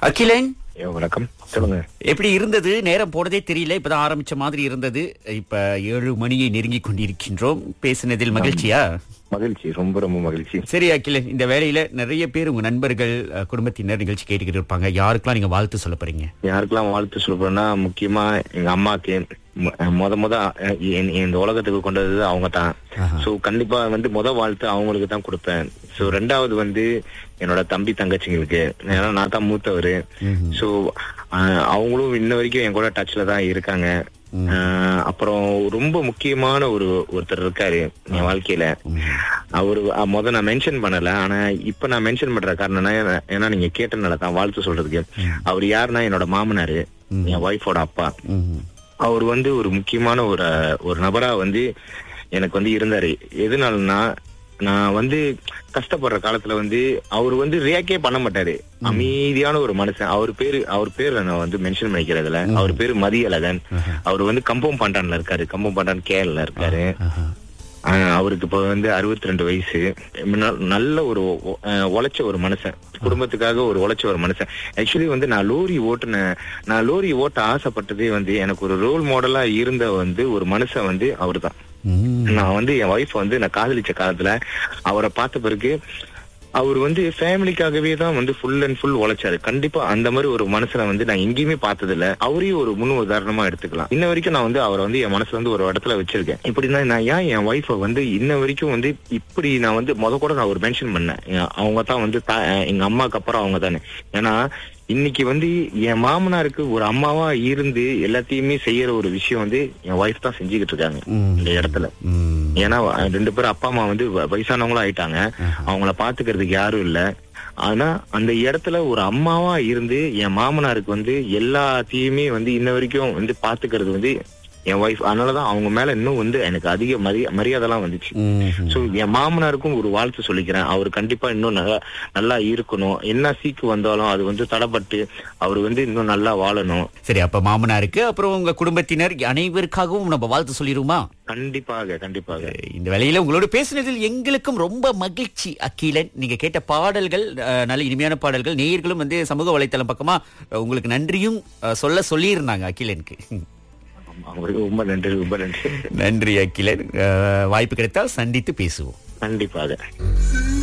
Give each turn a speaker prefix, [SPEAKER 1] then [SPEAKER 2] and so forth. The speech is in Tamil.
[SPEAKER 1] அகிலன்
[SPEAKER 2] ஐயோ, வணக்கம் சொல்லுங்க
[SPEAKER 1] எப்படி இருந்தது நேரம் போனதே தெரியல இப்பதான் ஆரம்பிச்ச மாதிரி இருந்தது இப்ப ஏழு மணியை நெருங்கி கொண்டிருக்கின்றோம் பேசினதில் மகிழ்ச்சியா
[SPEAKER 2] மகிழ்ச்சி ரொம்ப ரொம்ப மகிழ்ச்சி
[SPEAKER 1] சரி அகிலன் இந்த வேலையில நிறைய பேர் உங்க நண்பர்கள் அஹ், குடும்பத்தினர் நிகழ்ச்சி கேட்டுக்கிட்டு இருப்பாங்க யாருக்கெல்லாம் நீங்க வாழ்த்து சொல்ல போறீங்க
[SPEAKER 2] யாருக்கெல்லாம் வாழ்த்து சொல்றேன்னா முக்கியமா எங்க அம்மாக்கு மு- முத முத அஹ், என்- இந்த உலகத்துக்கு கொண்டது அவங்க தான்
[SPEAKER 1] ஆஹா.
[SPEAKER 2] சோ கண்டிப்பா வந்து முத வாழ்த்து அவங்களுக்கு தான் கொடுப்பேன் சோ ரெண்டாவது வந்து என்னோட தம்பி தங்கச்சிங்களுக்கு ஏன்னா நான் தான் மூத்தவர் சோ அவங்களும் இன்ன வரைக்கும் என் கூட டச்ல தான் இருக்காங்க அஹ், அப்புறம் ரொம்ப முக்கியமான ஒரு ஒருத்தர் இருக்காரு என் வாழ்க்கையில அவரு அஹ், முத நான் மென்ஷன் பண்ணல ஆனா இப்ப நான் மென்ஷன் பண்ற காரணம்னா ஏன்னா- ஏன்னா நீங்க கேட்டனால தான் வாழ்த்து சொல்றதுக்கு அவர் யாருன்னா என்னோட மாமனாரு என் ஒய்ஃபோட அப்பா
[SPEAKER 1] ம்ஹும்.
[SPEAKER 2] அவர் வந்து ஒரு முக்கியமான ஒரு ஒரு நபரா வந்து எனக்கு வந்து இருந்தாரு எதனாலனா நான் வந்து கஷ்டப்படுற காலத்துல வந்து அவர் வந்து ரியாக்டே பண்ண மாட்டாரு அமைதியான ஒரு மனுஷன் அவர் பேரு அவர் பேர் நான் வந்து மென்ஷன் பண்ணிக்கிறதுல அவர் பேரு மதியழகன் அவர் வந்து கம்பம் பாண்டான்ல இருக்காரு கம்பம் பாண்டான் கேரள இருக்காரு
[SPEAKER 1] ஆஹா.
[SPEAKER 2] ஆஹ் அவருக்கு இப்ப வந்து அறுபத்தி ரெண்டு வயசு முன்ன- நல்ல ஒரு ஒ- அஹ் உழைச்ச ஒரு மனுஷன் குடும்பத்துக்காக ஒரு உழைச்ச ஒரு மனுஷன் ஆக்சுவலி வந்து நான் லோரி ஓட்டுன நான் லோரி ஓட்ட ஆசைப்பட்டதே வந்து எனக்கு ஒரு ரோல் மாடலா இருந்த வந்து ஒரு மனுஷன் வந்து அவர்தான்
[SPEAKER 1] ம்.
[SPEAKER 2] நான் வந்து என் ஒய்ஃப் வந்து நான் காதலிச்ச காலத்துல அவரை பார்த்த பிறகு அவர் வந்து ஃபேமிலிக்காகவே தான் வந்து ஃபுல் அண்ட் ஃபுல் உழைச்சாரு கண்டிப்பா அந்த மாதிரி ஒரு மனுஷனை வந்து நான் எங்கேயுமே பார்த்தது இல்ல அவரையும் ஒரு முன் உதாரணமா எடுத்துக்கலாம் இன்ன வரைக்கும் நான் வந்து அவரை வந்து என் மனசுல வந்து ஒரு இடத்துல வச்சிருக்கேன் இப்படின்னா நான் ஏன் என் ஒய்ஃபை வந்து இன்ன வரைக்கும் வந்து இப்படி நான் வந்து முத கூட நான் ஒரு மென்ஷன் பண்ணேன் என் அவங்க தான் வந்து தா- எங்க அம்மாக்கு அப்புறம் அவங்க தானே ஏன்னா இன்னைக்கு வந்து என் மாமனாருக்கு ஒரு அம்மாவா இருந்து எல்லாத்தையுமே செய்யற ஒரு விஷயம் வந்து என் ஒய்ஃப் தான் செஞ்சுக்கிட்டு இருக்காங்க
[SPEAKER 1] ம்.
[SPEAKER 2] இந்த இடத்துல
[SPEAKER 1] ம்.
[SPEAKER 2] ஏன்னா அஹ், ரெண்டு பேரும் அப்பா அம்மா வந்து வ- வயசானவங்களும் ஆயிட்டாங்க அவங்கள பாத்துக்கிறதுக்கு யாரும் இல்ல ஆனா அந்த இடத்துல ஒரு அம்மாவா இருந்து என் மாமனாருக்கு வந்து எல்லாத்தையுமே வந்து இன்ன வரைக்கும் வந்து பாத்துக்கிறது வந்து என் ஒய்ஃப் அதனாலதான் அவங்க மேல இன்னும் வந்து எனக்கு அதிக மரியா மரியாதைலாம் வந்துச்சு
[SPEAKER 1] ம்ஹும்.
[SPEAKER 2] சோ என் மாமனாருக்கும் ஒரு வாழ்த்து சொல்லிக்கிறேன் அவர் கண்டிப்பா இன்னும் நல்லா நல்லா இருக்கணும் என்ன சீக்கு வந்தாலும் அது வந்து தடப்பட்டு அவர் வந்து இன்னும் நல்லா வாழணும்
[SPEAKER 1] சரி அப்ப மாமனாருக்கு அப்புறம் உங்க குடும்பத்தினர் அனைவருக்காகவும் நம்ம வாழ்த்து சொல்லிருமா
[SPEAKER 2] கண்டிப்பாக கண்டிப்பாக
[SPEAKER 1] இந்த வேளையில உங்களோட பேசினதில் எங்களுக்கும் ரொம்ப மகிழ்ச்சி அக்கீலன் நீங்க கேட்ட பாடல்கள் அஹ், நல்ல இனிமையான பாடல்கள் நேயர்களும் வந்து சமூக வலைத்தளம் பக்கமா அஹ், உங்களுக்கு நன்றியும் அஹ், சொல்ல சொல்லியிருந்தாங்க அகிலனுக்கு
[SPEAKER 2] அவருக்கு ரொம்ப நன்றி ரொம்ப நன்றி
[SPEAKER 1] நன்றி அகிலன் அஹ், வாய்ப்பு கிடைத்தால் சந்தித்து பேசுவோம்
[SPEAKER 2] கண்டிப்பாக